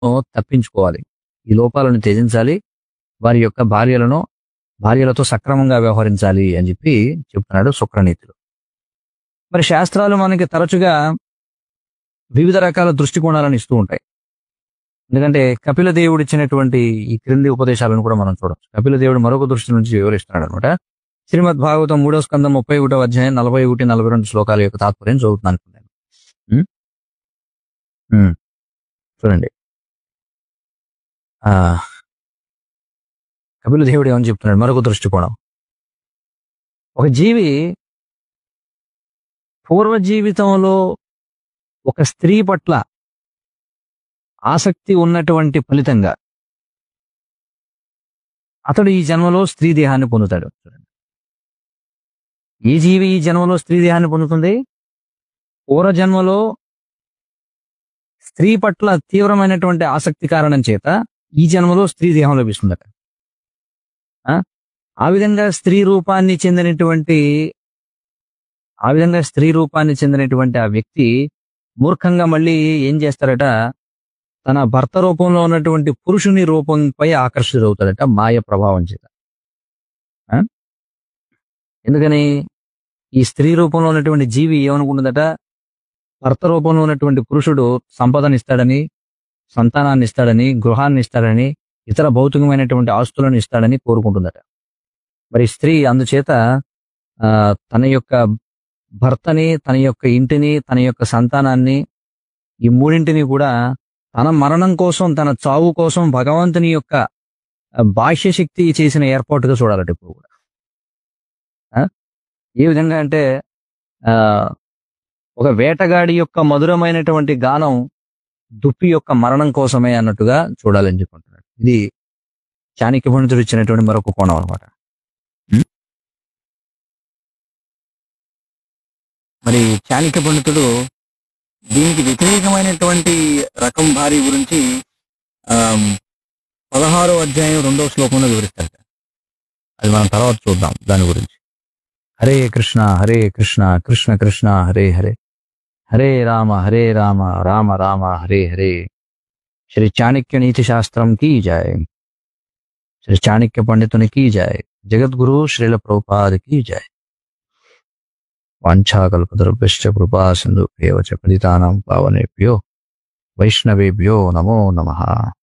తప్పించుకోవాలి ఈ లోపాలను త్యజించాలి వారి యొక్క భార్యలను భార్యలతో సక్రమంగా వ్యవహరించాలి అని చెప్పి చెప్తున్నాడు శుక్రనీతిలో మరి శాస్త్రాలు మనకి తరచుగా వివిధ రకాల దృష్టికోణాలను ఇస్తూ ఉంటాయి ఎందుకంటే కపిల దేవుడు ఇచ్చినటువంటి ఈ క్రింది ఉపదేశాలను కూడా మనం చూడవచ్చు కపిల దేవుడు మరొక దృష్టి నుంచి వివరిస్తున్నాడు అనమాట శ్రీమద్ భాగవతం మూడో స్కందం ముప్పై ఒకటో అధ్యాయం నలభై ఒకటి నలభై రెండు శ్లోకాల యొక్క తాత్పర్యం చదువుతున్నాను అనుకున్నాను ఉం? ఉం. చూడండి ఆ కపిల దేవుడు ఏమని చెప్తున్నాడు మరొక దృష్టికోణం ఒక జీవి పూర్వ జీవితంలో ఒక స్త్రీ పట్ల ఆసక్తి ఉన్నటువంటి ఫలితంగా అతడు ఈ జన్మలో స్త్రీ దేహాన్ని పొందుతాడు చూడండి. ఈ జీవి ఈ జన్మలో స్త్రీ దేహాన్ని పొందుతుంది పూర్వ జన్మలో స్త్రీ పట్ల తీవ్రమైనటువంటి ఆసక్తి కారణం చేత ఈ జన్మలో స్త్రీ దేహం లభిస్తుందట ఆ? ఆ విధంగా స్త్రీ రూపాన్ని చెందినటువంటి ఆ విధంగా స్త్రీ రూపాన్ని చెందినటువంటి ఆ వ్యక్తి మూర్ఖంగా మళ్ళీ ఏం చేస్తారట తన భర్త రూపంలో ఉన్నటువంటి పురుషుని రూపంపై ఆకర్షితుడవుతాడట మాయ ప్రభావం చేత ఆ? ఎందుకని ఈ స్త్రీ రూపంలో ఉన్నటువంటి జీవి ఏమనుకుంటుందట భర్త రూపంలో ఉన్నటువంటి పురుషుడు సంపదను ఇస్తాడని సంతానాన్ని ఇస్తాడని గృహాన్ని ఇస్తాడని ఇతర భౌతికమైనటువంటి ఆస్తులను ఇస్తాడని కోరుకుంటుందట మరి స్త్రీ అందుచేత ఆ, తన యొక్క భర్తని తన యొక్క ఇంటిని తన యొక్క సంతానాన్ని ఈ మూడింటిని కూడా తన మరణం కోసం తన చావు కోసం భగవంతుని యొక్క ఆ, బాహ్య శక్తి చేసిన ఏర్పాటుగా చూడాలట ఇప్పుడు కూడా ఆ? ఏ విధంగా అంటే ఆ ఒక వేటగాడి యొక్క మధురమైనటువంటి గానం దుప్పి యొక్క మరణం కోసమే అన్నట్టుగా చూడాలని చెప్పుకుంటున్నాడు ఇది చాణక్య పండితుడు ఇచ్చినటువంటి మరొక కోణం అనమాట మరి చాణక్య పండితుడు దీనికి వ్యతిరేకమైనటువంటి రకం భార్య గురించి ఆమ్, పదహారో అధ్యాయం రెండవ శ్లోకంలో వివరిస్తాడు అది మనం తర్వాత చూద్దాం దాని గురించి హరే కృష్ణ హరే కృష్ణ కృష్ణ కృష్ణ హరే హరే హరే రామ హరే రామ రామ రామ హరే హరే శ్రీ చాణక్య నీతి శాస్త్రం కీ జాయ్ శ్రీ చాణక్య పండితుని కీ జాయ్ జగద్గురు శ్రీల ప్రభుపాద కీ జాయ్ వాంఛాకల్పతరుభ్యశ్చ కృపా సింధు పతితానాం పావనేభ్యో వైష్ణవేభ్యో నమో నమః